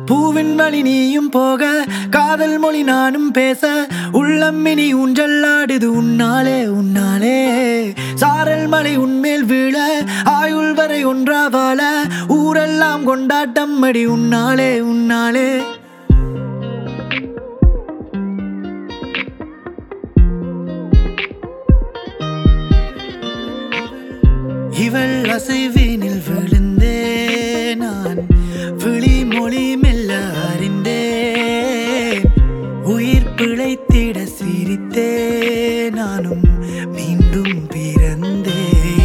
பூவின் வழி நீயும் போக காதல் மொழி நானும் பேச உள்ளம் இனி ஊஞ்சல்லாடுது உன்னாலே உன்னாலே சாரல் மலை உன்மேல் வீழ ஆயுள் வரை ஒன்றா வாழ ஊரெல்லாம் கொண்டாட்டம் அடி உன்னாலே உன்னாலே இவள் அசைவீனில் விழுந்தே நான் விழி மொழி மெல்ல அறிந்தேன் உயிர் பிழைத்திட சிரித்தே நானும் மீண்டும் பிறந்தே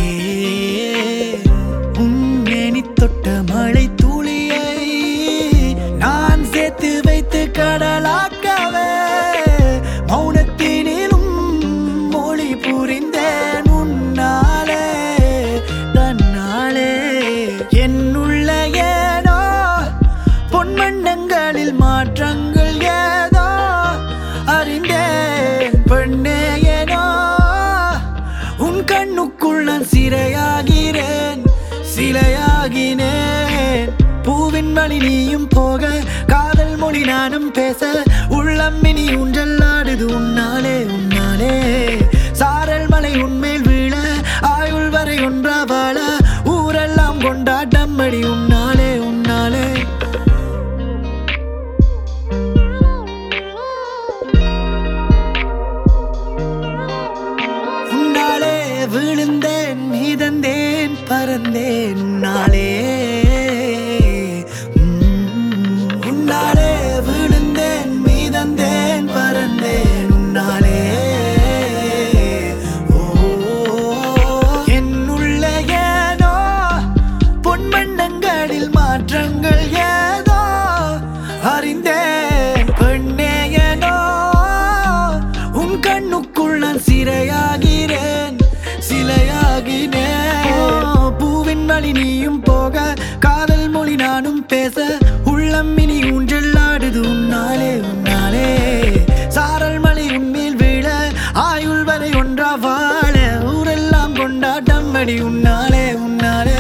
உன்னேனி தொட்ட மழை துளியை நான் சேர்த்து வைத்து கடலாக்கவே மௌனத்தினிலும் மொழி புரிந்தேன் உன்னாலே தன்னாலே என்னுள்ள ஏனோ பொன்மண்டங்களில் மாற்றங்கள் ஏதோ அறிந்தேன் பெண்ணே ஏனோ உன் கண்ணுக்குள் நான் சிறையாகிறேன் சிலையாகினேன் பூவின் வழி நீயும் போக காதல் மொழி நானும் பேச உள்ளம் இனி ஊஞ்சல்லாடுது உன்னாலே உன்னாலே சாரல் மலை உன்மேல் வீழ ஆயுள் வரை ஒன்றா வாழ ஊரெல்லாம் கொண்டாட்டம் அடி உன்னாலே உன்னாலே உன்னாலே விழுந்தேன் மிதந்தேன் பறந்தேன் உன்னாலே உம், உன்னாலே விழுந்தேன் மிதந்தேன் பறந்தேன் உன்னாலே ஓ என்னுள்ள ஏனோ பொன்மண்டங்களில் மாற்றங்கள் ஏதோ அறிந்தேன் பெண்ணே ஏனோ உன் கண்ணுக்குள் நான் சிறையாகிறேன் சிலையாகினேன் பூவின் வழி நீயும் போக காதல் மொழி நானும் பேச உள்ளம் இனி ஊஞ்சல்லாடுது உன்னாலே உன்னாலே சாரல் மலை உன்மேல் வீழ ஆயுள் வரை ஒன்றா வாழ ஊரெல்லாம் கொண்டாட்டம் அடி உன்னாலே உன்னாலே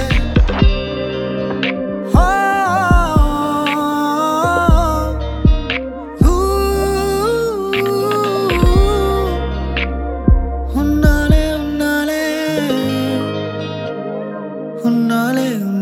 ஆ, ஊ, உன்னாலே உன்னாலே உன்னாலே